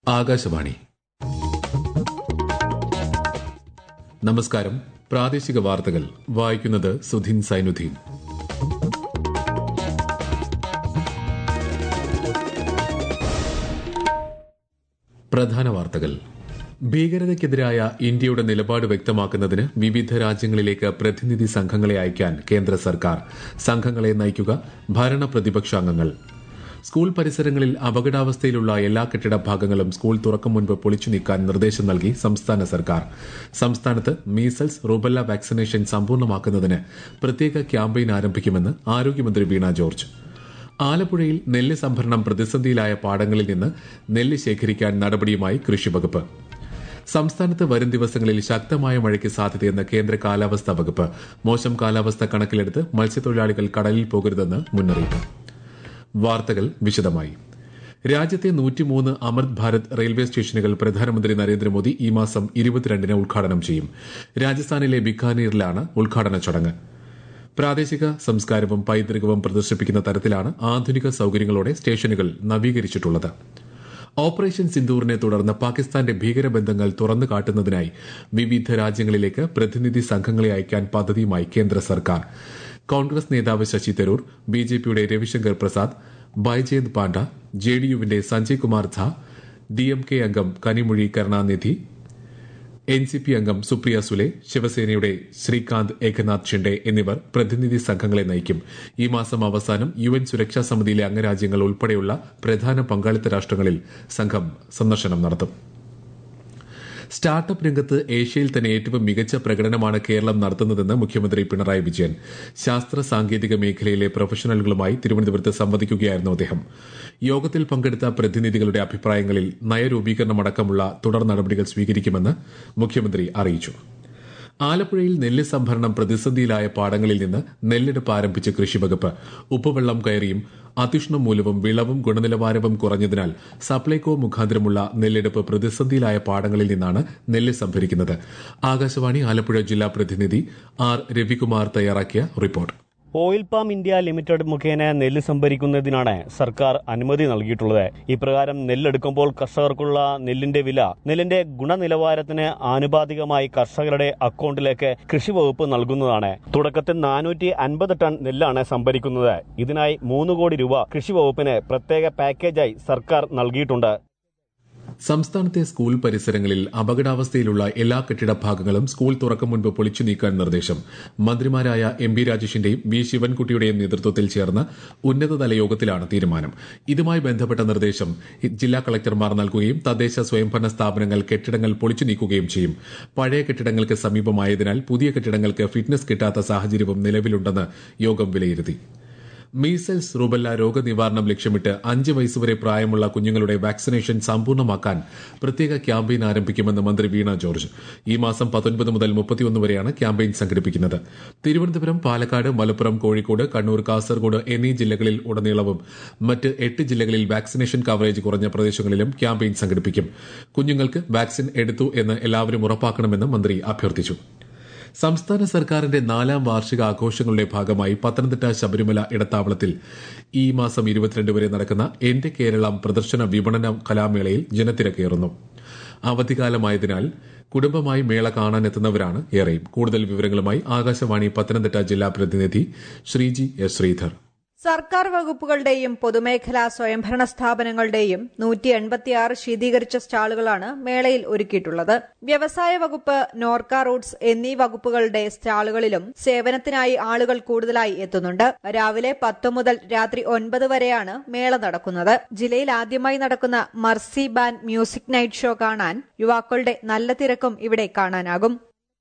ആകാശവാണി നമസ്കാരം പ്രാദേശിക വാർത്തകൾ വായിക്കുന്നത് സുധിൻ സൈനുദ്ദീൻ പ്രധാന വാർത്തകൾ ഭീകരതയ്ക്കെതിരായ ഇന്ത്യയുടെ നിലപാട് വ്യക്തമാക്കുന്നതിന് വിവിധ രാജ്യങ്ങളിലേക്ക് പ്രതിനിധി സംഘങ്ങളെ അയക്കാൻ കേന്ദ്ര സർക്കാർ സംഘങ്ങളെ നയിക്കുക ഭരണ പ്രതിപക്ഷാംഗങ്ങൾ സ്കൂൾ പരിസരങ്ങളിൽ അപകടാവസ്ഥയിലുള്ള എല്ലാ കെട്ടിട ഭാഗങ്ങളും സ്കൂൾ തുറക്കും മുൻപ് പൊളിച്ചു നീക്കാൻ നിർദ്ദേശം നൽകി സംസ്ഥാന സർക്കാർ സംസ്ഥാനത്ത് മീസൽസ് റുബല്ല വാക്സിനേഷൻ സമ്പൂർണ്ണമാക്കുന്നതിന് പ്രത്യേക ക്യാമ്പയിൻ ആരംഭിക്കുമെന്ന് ആരോഗ്യമന്ത്രി വീണ ജോർജ് ആലപ്പുഴയിൽ നെല്ല് സംഭരണം പ്രതിസന്ധിയിലായ പാടങ്ങളിൽ നിന്ന് നെല്ല് ശേഖരിക്കാൻ നടപടിയുമായി കൃഷിവകുപ്പ് സംസ്ഥാനത്ത് വരും ദിവസങ്ങളിൽ ശക്തമായ മഴയ്ക്ക് സാധ്യതയെന്ന് കേന്ദ്ര കാലാവസ്ഥാ വകുപ്പ് മോശം കാലാവസ്ഥ കണക്കിലെടുത്ത് മത്സ്യത്തൊഴിലാളികൾ കടലിൽ പോകരുതെന്ന് മുന്നറിയിപ്പ് വാർത്തകൾ വിശദമായി രാജ്യത്തെ നൂറ്റിമൂന്ന് അമൃത് ഭാരത് റെയിൽവേ സ്റ്റേഷനുകൾ പ്രധാനമന്ത്രി നരേന്ദ്രമോദി ഈ മാസം ഇരുപത്തിരണ്ടിന് ഉദ്ഘാടനം ചെയ്യും രാജസ്ഥാനിലെ ബിക്കാനീറിലാണ് ഉദ്ഘാടന ചടങ്ങ് പ്രാദേശിക സംസ്കാരവും പൈതൃകവും പ്രദർശിപ്പിക്കുന്ന തരത്തിലാണ് ആധുനിക സൌകര്യങ്ങളോടെ സ്റ്റേഷനുകൾ നവീകരിച്ചിട്ടുള്ളത് ഓപ്പറേഷൻ സിന്ദൂറിനെ തുടർന്ന് പാകിസ്ഥാന്റെ ഭീകരബന്ധങ്ങൾ തുറന്നു കാട്ടുന്നതിനായി വിവിധ രാജ്യങ്ങളിലേക്ക് പ്രതിനിധി സംഘങ്ങളെ അയക്കാൻ പദ്ധതിയുമായി കേന്ദ്ര സർക്കാർ കോൺഗ്രസ് നേതാവ് ശശി തരൂർ ബി ജെ പിയുടെ രവിശങ്കർ പ്രസാദ് ബൈജയന്ത് പാണ്ഡ ജെ ഡി യുവിന്റെ Sanjay Kumar Jha D M K അംഗം Kanimozhi Karunanidhi N C P അംഗം സുപ്രിയ സുലെ ശിവസേനയുടെ ശ്രീകാന്ത് ഏകനാഥ് ഷിൻഡെ എന്നിവർ പ്രതിനിധി സംഘങ്ങളെ നയിക്കും ഈ മാസം അവസാനം യു എൻ സുരക്ഷാ സമിതിയിലെ അംഗരാജ്യങ്ങൾ ഉൾപ്പെടെയുള്ള പ്രധാന പങ്കാളിത്ത രാഷ്ട്രങ്ങളിൽ സംഘം സന്ദർശനം നടത്തും സ്റ്റാർട്ടപ്പ് രംഗത്ത് ഏഷ്യയിൽ തന്നെ ഏറ്റവും മികച്ച പ്രകടനമാണ് കേരളം നടത്തുന്നതെന്ന് മുഖ്യമന്ത്രി പിണറായി വിജയൻ ശാസ്ത്ര സാങ്കേതിക മേഖലയിലെ പ്രൊഫഷണലുകളുമായി തിരുവനന്തപുരത്ത് സംവദിക്കുകയായിരുന്നു അദ്ദേഹം യോഗത്തിൽ പങ്കെടുത്ത പ്രതിനിധികളുടെ അഭിപ്രായങ്ങളിൽ നയരൂപീകരണമടക്കമുള്ള തുടർ നടപടികൾ സ്വീകരിക്കുമെന്ന് മുഖ്യമന്ത്രി അറിയിച്ചു ആലപ്പുഴയിൽ നെല്ല് സംഭരണം പ്രതിസന്ധിയിലായ പാടങ്ങളിൽ നിന്ന് നെല്ലെടുപ്പ് ആരംഭിച്ച കൃഷിവകുപ്പ് ഉപ്പുവെള്ളം കയറിയും അത്യുഷ്ണം മൂലവും വിളവും ഗുണനിലവാരവും കുറഞ്ഞതിനാൽ സപ്ലൈകോ മുഖാന്തരമുള്ള നെല്ലെടുപ്പ് പ്രതിസന്ധിയിലായ പാടങ്ങളിൽ നിന്നാണ് നെല്ല് സംഭരിക്കുന്നത് ആകാശവാണി ആലപ്പുഴ ജില്ലാ പ്രതിനിധി ആർ രവികുമാർ തയ്യാറാക്കിയ report oil palm India limited മുഖേന നെല്ല് സംഭരിക്കുന്നതിനാണ് സർക്കാർ അനുമതി നൽകിയിട്ടുള്ളത് ഇപ്രകാരം നെല്ലെടുക്കുമ്പോൾ കർഷകർക്കുള്ള നെല്ലിന്റെ വില നെല്ലിന്റെ ഗുണനിലവാരത്തിന് ആനുപാതികമായി കർഷകരുടെ അക്കൗണ്ടിലേക്ക് കൃഷി വകുപ്പ് നൽകുന്നതാണ് തുടക്കത്തിൽ നാനൂറ്റി അൻപത് ടൺ നെല്ലാണ് സംഭരിക്കുന്നത് ഇതിനായി മൂന്ന് കോടി രൂപ കൃഷി വകുപ്പിന് പ്രത്യേക പാക്കേജായി സർക്കാർ നൽകിയിട്ടുണ്ട് സംസ്ഥാനത്തെ സ്കൂൾ പരിസരങ്ങളിൽ അപകടാവസ്ഥയിലുള്ള എല്ലാ കെട്ടിട ഭാഗങ്ങളും സ്കൂൾ തുറക്കും മുൻപ് പൊളിച്ചു നീക്കാൻ നിർദ്ദേശം മന്ത്രിമാരായ എം ബി രാജേഷിന്റെയും വി ശിവൻകുട്ടിയുടെയും നേതൃത്വത്തിൽ ചേർന്ന ഉന്നതതല യോഗത്തിലാണ് തീരുമാനം ഇതുമായി ബന്ധപ്പെട്ട നിർദ്ദേശം ജില്ലാ കളക്ടർമാർ നൽകുകയും തദ്ദേശ സ്വയംഭരണ സ്ഥാപനങ്ങൾ കെട്ടിടങ്ങൾ പൊളിച്ചു നീക്കുകയും ചെയ്യും പഴയ കെട്ടിടങ്ങൾക്ക് സമീപമായതിനാൽ പുതിയ കെട്ടിടങ്ങൾക്ക് ഫിറ്റ്നസ് കിട്ടാത്ത സാഹചര്യവും നിലവിലുണ്ടെന്ന് യോഗം വിലയിരുത്തി മീസൽസ് റുബല്ല രോഗനിവാരണം ലക്ഷ്യമിട്ട് അഞ്ച് വയസ്സുവരെ പ്രായമുള്ള കുഞ്ഞുങ്ങളുടെ വാക്സിനേഷൻ സമ്പൂർണ്ണമാക്കാൻ പ്രത്യേക ക്യാമ്പയിൻ ആരംഭിക്കുമെന്ന് മന്ത്രി വീണ ജോർജ് ഈ മാസം പത്തൊൻപത് മുതൽ മുപ്പത്തിയൊന്ന് വരെയാണ് ക്യാമ്പയിൻ സംഘടിപ്പിക്കുന്നത് തിരുവനന്തപുരം പാലക്കാട് മലപ്പുറം കോഴിക്കോട് കണ്ണൂർ കാസർഗോഡ് എന്നീ ജില്ലകളിൽ ഉടനീളവും മറ്റ് എട്ട് ജില്ലകളിൽ വാക്സിനേഷൻ കവറേജ് കുറഞ്ഞ പ്രദേശങ്ങളിലും ക്യാമ്പയിൻ സംഘടിപ്പിക്കും കുഞ്ഞുങ്ങൾക്ക് വാക്സിൻ എടുത്തു എന്ന് എല്ലാവരും ഉറപ്പാക്കണമെന്ന് മന്ത്രി അഭ്യർത്ഥിച്ചു സംസ്ഥാന സർക്കാരിന്റെ നാലാം വാർഷിക ആഘോഷങ്ങളുടെ ഭാഗമായി പത്തനംതിട്ട ശബരിമല ഇടത്താവളത്തിൽ ഈ മാസം ഇരുപത്തിരണ്ട് വരെ നടക്കുന്ന എന്റെ കേരളം പ്രദർശന വിപണന കലാമേളയിൽ ജനത്തിരക്കേറുന്നു അവധിക്കാലമായതിനാൽ കുടുംബമായി മേള കാണാനെത്തുന്നവരാണ് ഏറെയും കൂടുതൽ വിവരങ്ങളുമായി ആകാശവാണി പത്തനംതിട്ട ജില്ലാ പ്രതിനിധി ശ്രീജി എസ് ശ്രീധർ സർക്കാർ വകുപ്പുകളുടെയും പൊതുമേഖലാ സ്വയംഭരണ സ്ഥാപനങ്ങളുടെയും നൂറ്റി എൺപത്തിയാറ് ശീതീകരിച്ച സ്റ്റാളുകളാണ് മേളയിൽ ഒരുക്കിയിട്ടുള്ളത് വ്യവസായ വകുപ്പ് നോർക്ക റൂട്ട്സ് എന്നീ വകുപ്പുകളുടെ സ്റ്റാളുകളിലും സേവനത്തിനായി ആളുകൾ കൂടുതലായി എത്തുന്നുണ്ട് രാവിലെ പത്ത് മുതൽ രാത്രി ഒൻപത് വരെയാണ് മേള നടക്കുന്നത് ജില്ലയിൽ ആദ്യമായി നടക്കുന്ന Mercy band music night show കാണാൻ യുവാക്കളുടെ നല്ല തിരക്കും ഇവിടെ കാണാനാകും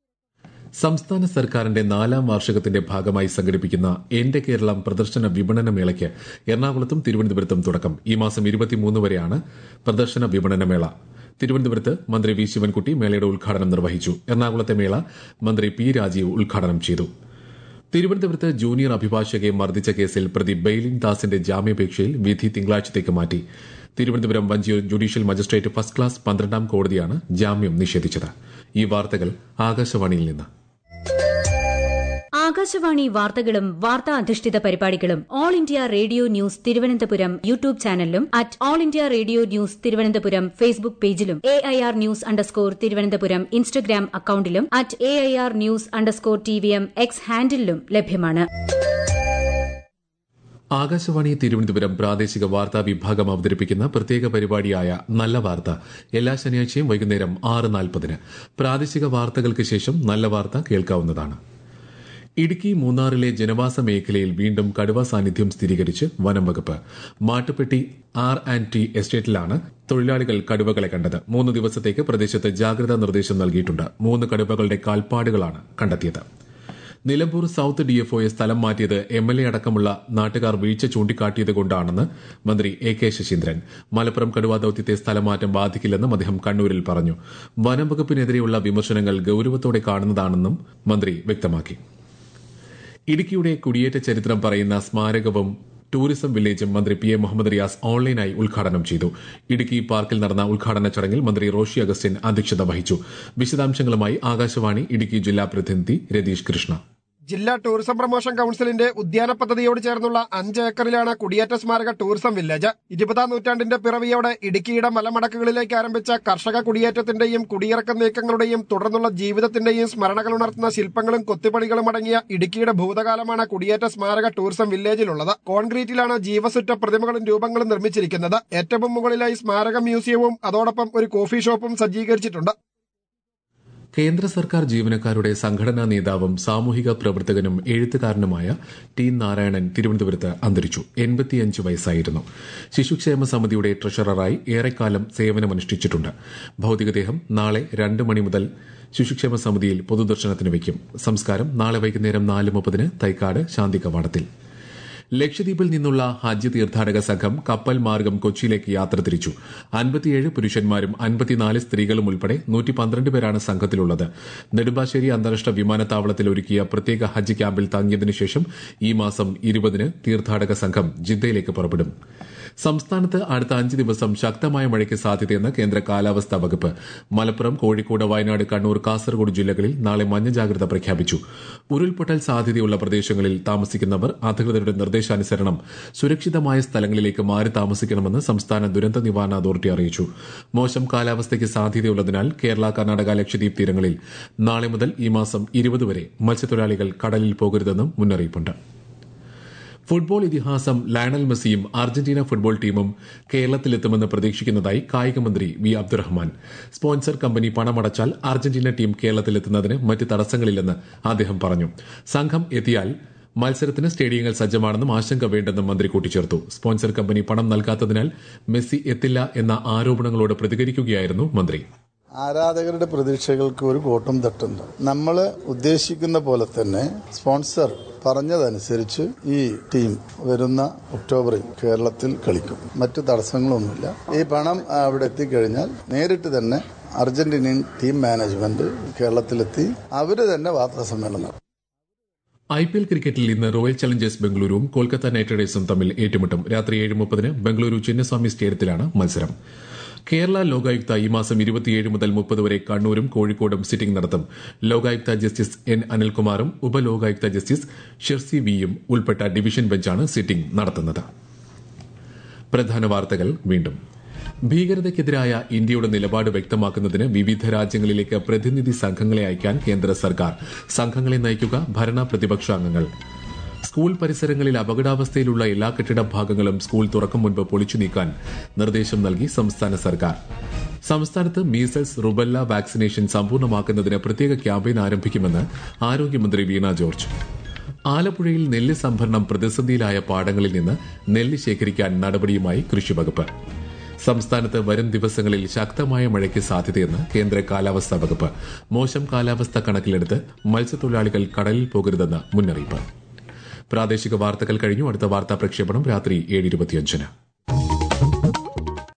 സംസ്ഥാന സർക്കാരിന്റെ നാലാം വാർഷികത്തിന്റെ ഭാഗമായി സംഘടിപ്പിക്കുന്ന എന്റെ കേരളം പ്രദർശന വിപണന മേളയ്ക്ക് എറണാകുളത്തും തിരുവനന്തപുരത്തും തുടക്കം ഈ മാസം ഇരുപത്തിമൂന്ന് വരെയാണ് പ്രദർശന വിപണന മേള തിരുവനന്തപുരത്ത് മന്ത്രി വി ശിവൻകുട്ടി മേളയുടെ ഉദ്ഘാടനം നിർവഹിച്ചു എറണാകുളത്തെ മേള മന്ത്രി പി രാജീവ് ഉദ്ഘാടനം ചെയ്തു തിരുവനന്തപുരത്ത് ജൂനിയർ അഭിഭാഷകയെ മർദ്ദിച്ച കേസിൽ പ്രതി ബെയിലിൻ ദാസിന്റെ ജാമ്യാപേക്ഷയിൽ വിധി തിങ്കളാഴ്ചത്തേക്ക് മാറ്റി Thiruvananthapuram Vanchiyoor judicial magistrate first class പന്ത്രണ്ടാം കോടതിയാണ് ജാമ്യം നിഷേധിച്ചത് ഈ വാർത്തകൾ ആകാശവാണിയിൽ നിന്ന് ആകാശവാണി വാർത്തകളും വാർത്താ അധിഷ്ഠിത പരിപാടികളും All India Radio news Thiruvananthapuram YouTube ചാനലിലും at All India Radio news Thiruvananthapuram Facebook പേജിലും A I R news underscore Thiruvananthapuram Instagram അക്കൌണ്ടിലും at A I R news underscore T V M X ഹാൻഡിലും ലഭ്യമാണ് ആകാശവാണി തിരുവനന്തപുരം പ്രാദേശിക വാർത്താ വിഭാഗം അവതരിപ്പിക്കുന്ന പ്രത്യേക പരിപാടിയായ നല്ല വാർത്ത എല്ലാ ശനിയാഴ്ചയും വൈകുന്നേരം ആറ് നാൽപ്പതിന് പ്രാദേശിക വാർത്തകൾക്ക് ശേഷം നല്ല വാർത്ത കേൾക്കാവുന്നതാണ് ഇടുക്കി മൂന്നാറിലെ ജനവാസ മേഖലയിൽ വീണ്ടും കടുവ സാന്നിധ്യം സ്ഥിരീകരിച്ച് വനം വകുപ്പ് മാട്ടുപ്പെട്ടി ആർ ആൻഡ് ടി എസ്റ്റേറ്റിലാണ് തൊഴിലാളികൾ കടുവകളെ കണ്ടത് മൂന്ന് ദിവസത്തേക്ക് പ്രദേശത്ത് ജാഗ്രതാ നിർദ്ദേശം നൽകിയിട്ടുണ്ട് മൂന്ന് കടുവകളുടെ കാൽപ്പാടുകളാണ് കണ്ടെത്തിയത് നിലമ്പൂർ സൌത്ത് ഡിഎഫ്ഒയെ സ്ഥലം മാറ്റിയത് എം എൽ എ അടക്കമുള്ള നാട്ടുകാർ വീഴ്ച ചൂണ്ടിക്കാട്ടിയതുകൊണ്ടാണെന്ന് മന്ത്രി എ കെ ശശീന്ദ്രൻ മലപ്പുറം കടുവാ ദൌത്യത്തെ സ്ഥലമാറ്റം ബാധിക്കില്ലെന്നും അദ്ദേഹം കണ്ണൂരിൽ പറഞ്ഞു വനം വകുപ്പിനെതിരെയുള്ള വിമർശനങ്ങൾ ഗൌരവത്തോടെ കാണുന്നതാണെന്നും മന്ത്രി വ്യക്തമാക്കി ഇടുക്കിയുടെ കുടിയേറ്റ ചരിത്രം പറയുന്ന സ്മാരകവും ടൂറിസം വില്ലേജും മന്ത്രി പി എ മുഹമ്മദ് റിയാസ് ഓൺലൈനായി ഉദ്ഘാടനം ചെയ്തു ഇടുക്കി പാർക്കിൽ നടന്ന ഉദ്ഘാടന ചടങ്ങിൽ മന്ത്രി റോഷി അഗസ്റ്റിൻ അധ്യക്ഷത വഹിച്ചു വിശദാംശങ്ങളുമായി ആകാശവാണി ഇടുക്കി ജില്ലാ പ്രതിനിധി രതീഷ് കൃഷ്ണ ജില്ലാ ടൂറിസം പ്രൊമോഷൻ കൌൺസിലിന്റെ ഉദ്യാന പദ്ധതിയോട് ചേർന്നുള്ള അഞ്ച് ഏക്കറിലാണ് കുടിയേറ്റ സ്മാരക ടൂറിസം വില്ലേജ് ഇരുപതാം നൂറ്റാണ്ടിന്റെ പിറവിയോടെ ഇടുക്കിയുടെ മലമടക്കുകളിലേക്ക് ആരംഭിച്ച കർഷക കുടിയേറ്റത്തിന്റെയും കുടിയിറക്ക നീക്കങ്ങളുടെയും തുടർന്നുള്ള ജീവിതത്തിന്റെയും സ്മരണകൾ ഉണർത്തുന്ന ശില്പങ്ങളും കൊത്തുപണികളും അടങ്ങിയ ഇടുക്കിയുടെ ഭൂതകാലമാണ് കുടിയേറ്റ സ്മാരക ടൂറിസം വില്ലേജിലുള്ളത് കോൺക്രീറ്റിലാണ് ജീവസുറ്റ പ്രതിമകളും രൂപങ്ങളും നിർമ്മിച്ചിരിക്കുന്നത് ഏറ്റവും മുകളിലായി സ്മാരക മ്യൂസിയവും അതോടൊപ്പം ഒരു കോഫി ഷോപ്പും സജ്ജീകരിച്ചിട്ടുണ്ട് കേന്ദ്ര സർക്കാർ ജീവനക്കാരുടെ സംഘടനാ നേതാവും സാമൂഹിക പ്രവർത്തകനും എഴുത്തുകാരനുമായ ടി നാരായണൻ തിരുവനന്തപുരത്ത് അന്തരിച്ചു എൺപത്തിയഞ്ച് വയസ്സായിരുന്നു ശിശുക്ഷേമ സമിതിയുടെ ട്രഷററായി ഏറെക്കാലം സേവനമനുഷ്ഠിച്ചിട്ടുണ്ട് ഭൌതികദേഹം നാളെ രണ്ട് മണി മുതൽ ശിശുക്ഷേമ സമിതിയിൽ പൊതുദർശനത്തിന് വയ്ക്കും സംസ്കാരം നാളെ വൈകുന്നേരം നാല് മുപ്പതിന് തൈക്കാട് ശാന്തി കവാടത്തിൽ ലക്ഷദ്വീപിൽ നിന്നുള്ള ഹജ്ജ് തീർത്ഥാടക സംഘം കപ്പൽ മാർഗം കൊച്ചിയിലേക്ക് യാത്ര തിരിച്ചു അൻപത്തിയേഴ് പുരുഷന്മാരും അൻപത്തിനാല് സ്ത്രീകളും ഉൾപ്പെടെ നൂറ്റി പന്ത്രണ്ട് പേരാണ് സംഘത്തിലുള്ളത് നെടുമ്പാശ്ശേരി അന്താരാഷ്ട്ര വിമാനത്താവളത്തിൽ ഒരുക്കിയ പ്രത്യേക ഹജ്ജ് ക്യാമ്പിൽ തങ്ങിയതിനു ശേഷം ഈ മാസം ഇരുപതിന് തീർത്ഥാടക സംഘം ജിദ്ദയിലേക്ക് പുറപ്പെടും സംസ്ഥാനത്ത് അടുത്ത അഞ്ച് ദിവസം ശക്തമായ മഴയ്ക്ക് സാധ്യതയെന്ന് കേന്ദ്ര കാലാവസ്ഥാ വകുപ്പ് മലപ്പുറം കോഴിക്കോട് വയനാട് കണ്ണൂർ കാസർഗോഡ് ജില്ലകളിൽ നാളെ മഞ്ഞ ജാഗ്രത പ്രഖ്യാപിച്ചു ഉരുൾപൊട്ടൽ സാധ്യതയുള്ള പ്രദേശങ്ങളിൽ താമസിക്കുന്നവർ അധികൃതരുടെ നിർദ്ദേശാനുസരണം സുരക്ഷിതമായ സ്ഥലങ്ങളിലേക്ക് മാറി താമസിക്കണമെന്ന് സംസ്ഥാന ദുരന്ത നിവാരണ അതോറിറ്റി അറിയിച്ചു മോശം കാലാവസ്ഥയ്ക്ക് സാധ്യതയുള്ളതിനാൽ കേരള കർണാടക ലക്ഷദ്വീപ് തീരങ്ങളിൽ നാളെ മുതൽ ഈ മാസം ഇരുപത് വരെ മത്സ്യത്തൊഴിലാളികൾ കടലിൽ പോകരുതെന്നും മുന്നറിയിപ്പുണ്ട് ഫുട്ബോൾ ഇതിഹാസം ലയണൽ മെസ്സിയും അർജന്റീന ഫുട്ബോൾ ടീമും കേരളത്തിലെത്തുമെന്ന് പ്രതീക്ഷിക്കുന്നതായി കായികമന്ത്രി വി അബ്ദുറഹ്മാൻ സ്പോൺസർ കമ്പനി പണമടച്ചാൽ അർജന്റീന ടീം കേരളത്തിലെത്തുന്നതിന് മറ്റ് തടസ്സങ്ങളില്ലെന്ന് അദ്ദേഹം പറഞ്ഞു സംഘം എത്തിയാൽ മത്സരത്തിന് സ്റ്റേഡിയങ്ങൾ സജ്ജമാണെന്നും ആശങ്ക വേണ്ടെന്നും മന്ത്രി കൂട്ടിച്ചേർത്തു സ്പോൺസർ കമ്പനി പണം നൽകാത്തതിനാൽ മെസ്സി എത്തില്ല എന്ന ആരോപണങ്ങളോട് പ്രതികരിക്കുകയായിരുന്നു മന്ത്രി ആരാധകരുടെ പ്രതീക്ഷകൾക്ക് ഒരു കോട്ടം തട്ടുണ്ട് നമ്മൾ ഉദ്ദേശിക്കുന്ന പോലെ തന്നെ സ്പോൺസർ പറഞ്ഞതനുസരിച്ച് ഈ ടീം വരുന്ന ഒക്ടോബറിൽ കേരളത്തിൽ കളിക്കും മറ്റു തടസ്സങ്ങളൊന്നുമില്ല ഈ പണം അവിടെ എത്തിക്കഴിഞ്ഞാൽ നേരിട്ട് തന്നെ അർജന്റീനിയൻ ടീം മാനേജ്മെന്റ് കേരളത്തിലെത്തി അവര് തന്നെ വാർത്താ സമ്മേളനം നടത്തും ഐ പി എൽ ക്രിക്കറ്റിൽ ഇന്ന് റോയൽ ചലഞ്ചേഴ്സ് ബംഗളൂരുവും കൊൽക്കത്ത നൈറ്റ് റൈഡേഴ്സും തമ്മിൽ ഏറ്റുമുട്ടും രാത്രി ഏഴ് മുപ്പതിന് ബംഗളൂരു ചിന്നസ്വാമി സ്റ്റേഡിയത്തിലാണ് മത്സരം കേരള ലോകായുക്ത ഈ മാസം ഇരുപത്തിയേഴ് മുതൽ മുപ്പത് വരെ കണ്ണൂരും കോഴിക്കോടും സിറ്റിംഗ് നടത്തും ലോകായുക്ത ജസ്റ്റിസ് എൻ അനിൽകുമാറും ഉപലോകായുക്ത ജസ്റ്റിസ് ഷെർസി വിയും ഉൾപ്പെട്ട ഡിവിഷൻ ബെഞ്ചാണ് സിറ്റിംഗ് നടത്തുന്നത് പ്രധാന വാർത്തകൾ വീണ്ടും ഭീകരതയ്ക്കെതിരായ ഇന്ത്യയുടെ നിലപാട് വ്യക്തമാക്കുന്നതിന് വിവിധ രാജ്യങ്ങളിലേക്ക് പ്രതിനിധി സംഘങ്ങളെ അയക്കാൻ കേന്ദ്ര സർക്കാർ സംഘങ്ങളെ നയിക്കുക ഭരണ പ്രതിപക്ഷ അംഗങ്ങൾ സ്കൂൾ പരിസരങ്ങളിൽ അപകടാവസ്ഥയിലുള്ള എല്ലാ കെട്ടിട ഭാഗങ്ങളും സ്കൂൾ തുറക്കും മുൻപ് പൊളിച്ചു നീക്കാൻ നിർദ്ദേശം നൽകി സംസ്ഥാന സർക്കാർ സംസ്ഥാനത്ത് മീസൽസ് റുബല്ല വാക്സിനേഷൻ സമ്പൂർണ്ണമാക്കുന്നതിന് പ്രത്യേക ക്യാമ്പയിൻ ആരംഭിക്കുമെന്ന് ആരോഗ്യമന്ത്രി വീണ ജോർജ് ആലപ്പുഴയിൽ നെല്ല് സംഭരണം പ്രതിസന്ധിയിലായ പാടങ്ങളിൽ നിന്ന് നെല്ല് ശേഖരിക്കാൻ നടപടിയുമായി കൃഷിവകുപ്പ് സംസ്ഥാനത്ത് വരും ദിവസങ്ങളിൽ ശക്തമായ മഴയ്ക്ക് സാധ്യതയെന്ന് കേന്ദ്ര കാലാവസ്ഥാ വകുപ്പ് മോശം കാലാവസ്ഥ കണക്കിലെടുത്ത് മത്സ്യത്തൊഴിലാളികൾ കടലിൽ പോകരുതെന്ന് മുന്നറിയിപ്പ് പ്രാദേശിക വാർത്തകൾ കഴിഞ്ഞു അടുത്ത വാർത്താ പ്രക്ഷേപണം രാത്രി ഏഴ് ഇരുപത്തിയഞ്ചിന്